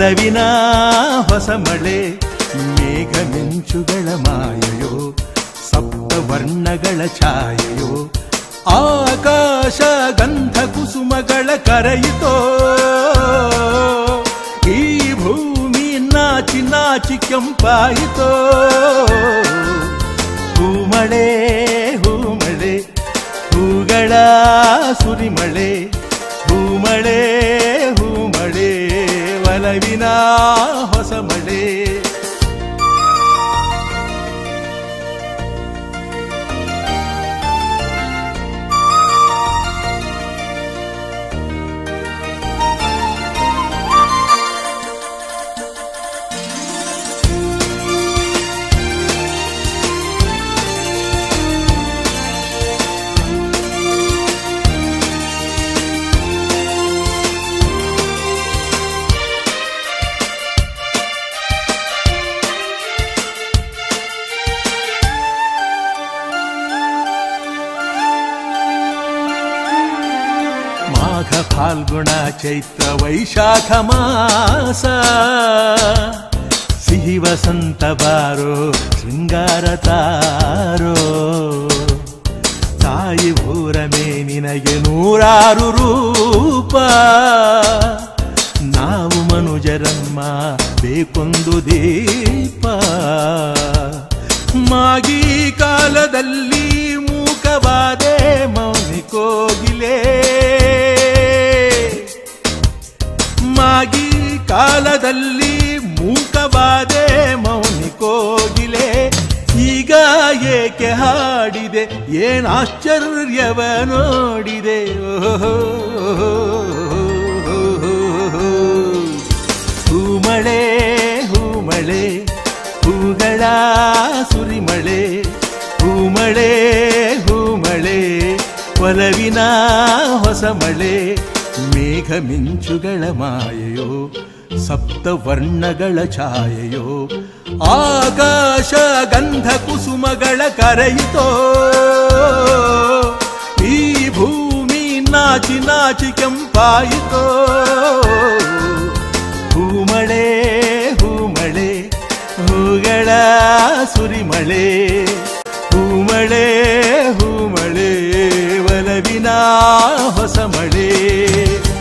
ಒಲವಿನ ಹೊಸ ಮಳೆ ಮೇಘ ಮಿಂಚುಗಳ ಮಾಯೆಯೋ ಸಪ್ತ ವರ್ಣಗಳ ಛಾಯೆಯೋ ಆಕಾಶ ಗಂಧ ಕುಸುಮಗಳ ಕರೆಯಿತೋ ಈ ಭೂಮಿ ನಾಚಿ ನಾಚಿ ಕೆಂಪಾಯಿತೋ ಹೂಮಳೆ ಹೂಮಳೆ ಹೂಗಳ ಸುರಿಮಳೆ ಹೂಮಳೆ ಹೂಮಳೆ ಒಲವಿನ ಹೊಸ ಮಳೆ ಮಾಘ ಫಾಲ್ಗುಣ ಚೈತ್ರ ವೈಶಾಖ ಮಾಸ ಸಿಹಿ ವಸಂತ ಬಾರೋ ಶೃಂಗಾರ ತಾರೋ ತಾಯಿ ಭೂರಮೇ ನಿನಗೆ ನೂರಾರು ರೂಪ ನಾವು ಮನುಜರಮ್ಮ ಬೇಕೊಂದು ದೀಪ ಮಾಗಿ ಕಾಲದಲ್ಲಿ ಮೂಕವಾದೆ ಮೌನಿ ಕೋಗಿಲೆ ಮಾಗಿ ಕಾಲದಲ್ಲಿ ಮೂಕವಾದೆ ಮೌನಿ ಕೋಗಿಲೆ ಈಗ ಏಕೆ ಹಾಡಿದೆ ಏನ್ ಆಶ್ಚರ್ಯವ ನೋಡಿದೆ ಓಹೋ ಹೂಮಳೆ ಹೂಮಳೆ ಹೂಗಳ ಸುರಿಮಳೆ ಹೂಮಳೆ ಹೂಮಳೆ ಒಲವಿನ ಹೊಸ ಮಳೆ ಮೇಘ ಮಿಂಚುಗಳ ಮಾಯೆಯೋ ಸಪ್ತ ವರ್ಣಗಳ ಛಾಯೆಯೋ ಆಕಾಶ ಗಂಧ ಕುಸುಮಗಳ ಕರೆಯಿತೋ ಈ ಭೂಮಿ ನಾಚಿ ನಾಚಿ ಕೆಂಪಾಯಿತೋ ಹೂಮಳೆ ಹೂಮಳೆ ಹೂಗಳ ಸುರಿಮಳೆ ಹೂಮಳೆ ಹೂಮಳೆ ಒಲವಿನ ಹೊಸ ಮಳೆ